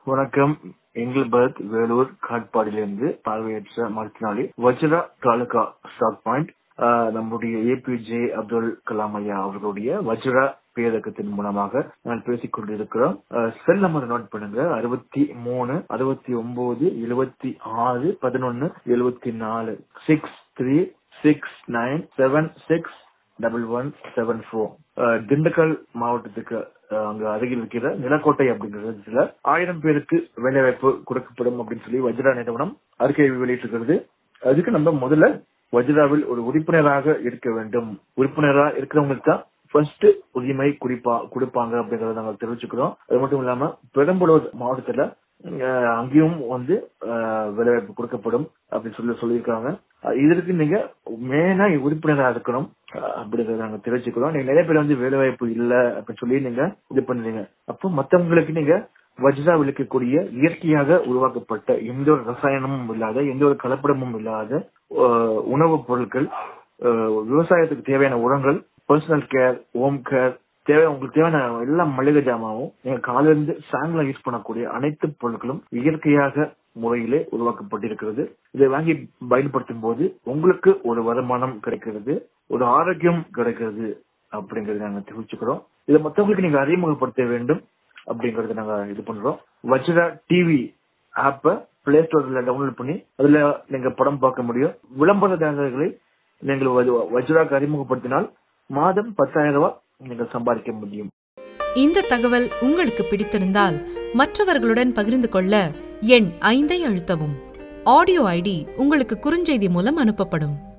வணக்கம் எங்கில்பர்க் வேலூர் காட்பாடியிலிருந்து பார்வையற்ற மருத்துவனாளி வஜ்ரா தாலுகா ஸ்டாக் பாயிண்ட் ஆஹ், நம்முடைய ஏபிஜே அப்துல் கலாம் ஐயா அவர்களுடைய வஜ்ரா பேரகத்தின் மூலமாக நான் பேசிக் கொண்டிருக்கிறோம் செல் நம்பர் நோட் பண்ணுங்க அறுபத்தி மூணு அறுபத்தி ஒன்பது எழுபத்தி ஆறு பதினொன்னு எழுபத்தி நாலு six three six nine seven six double one seven four Dindigul மாவட்டத்துக்கு அஹ், அங்க அருகில் இருக்கிற நிலக்கோட்டை அப்படிங்கிறதுல ஆயிரம் பேருக்கு வேலைவாய்ப்பு கொடுக்கப்படும் அப்படின்னு சொல்லி வஜ்ரா நிறுவனம் அறிக்கை வெளியிட்டிருக்கிறது அதுக்கு நம்ம முதல்ல வஜ்ராவில் ஒரு உறுப்பினராக இருக்க வேண்டும் உறுப்பினரா இருக்கிறவங்களுக்கு தான் ஃபர்ஸ்ட் உரிமை குறிப்பா கொடுப்பாங்க அப்படிங்கறத நாங்க தெரிவிச்சுக்கிறோம் அது மட்டும் இல்லாம பெரம்பலூர் மாவட்டத்துல அஹ், அங்கேயும் வந்து அஹ், வேலைவாய்ப்பு கொடுக்கப்படும் அப்படின்னு சொல்லி சொல்லியிருக்காங்க அஹ், இதற்கு நீங்க மெயினா உறுப்பினரா இருக்கணும் அஹ், அப்படிங்கறத நாங்க தெரிவிச்சுக்கிறோம் நீங்க நிறைய பேர் வந்து வேலைவாய்ப்பு இல்ல அப்படின்னு சொல்லி நீங்க இது பண்ணுறீங்க அப்போ மத்தவங்களுக்கு நீங்க வஜ்ரா விளக்கக்கூடிய இயற்கையாக உருவாக்கப்பட்ட எந்த ஒரு ரசாயனமும் இல்லாத எந்த ஒரு கலப்படமும் இல்லாத அஹ், உணவுப் பொருட்கள் அஹ், விவசாயத்துக்கு தேவையான உரங்கள் பர்சனல் கேர் ஹோம் கேர் தேவை உங்களுக்கு தேவையான எல்லா மளிகை ஜாமாவும் நீங்க காலையில இருந்து சாயங்காலம் யூஸ் பண்ணக்கூடிய அனைத்து பொருட்களும் இயற்கையாக முறையிலே உருவாக்கப்பட்டிருக்கிறது இதை வாங்கி பயன்படுத்தும் போது உங்களுக்கு ஒரு வருமானம் கிடைக்கிறது ஒரு ஆரோக்கியம் கிடைக்கிறது அப்படிங்கறத நாங்க தெரிவிச்சுக்கிறோம் இதை மத்தவங்களுக்கு நீங்க அறிமுகப்படுத்த வேண்டும் அப்படிங்கறத நாங்க இது பண்றோம் வஜ்ரா டிவி ஆப்ப பிளே ஸ்டோர்ல டவுன்லோட் பண்ணி அதுல நீங்க படம் பார்க்க முடியும் விளம்பரதாரர்களை நீங்கள் வஜ்- வஜ்ராக்கு அறிமுகப்படுத்தினால் மாதம் பத்தாயிரம் ரூபாய் நீங்கள் சம்பாதிக்க முடியும் இந்த தகவல் உங்களுக்கு பிடித்திருந்தால் மற்றவர்களுடன் பகிர்ந்து கொள்ள எண் ஐந்தை அழுத்தவும் ஆடியோ ஐடி உங்களுக்கு குறுஞ்செய்தி மூலம் அனுப்பப்படும்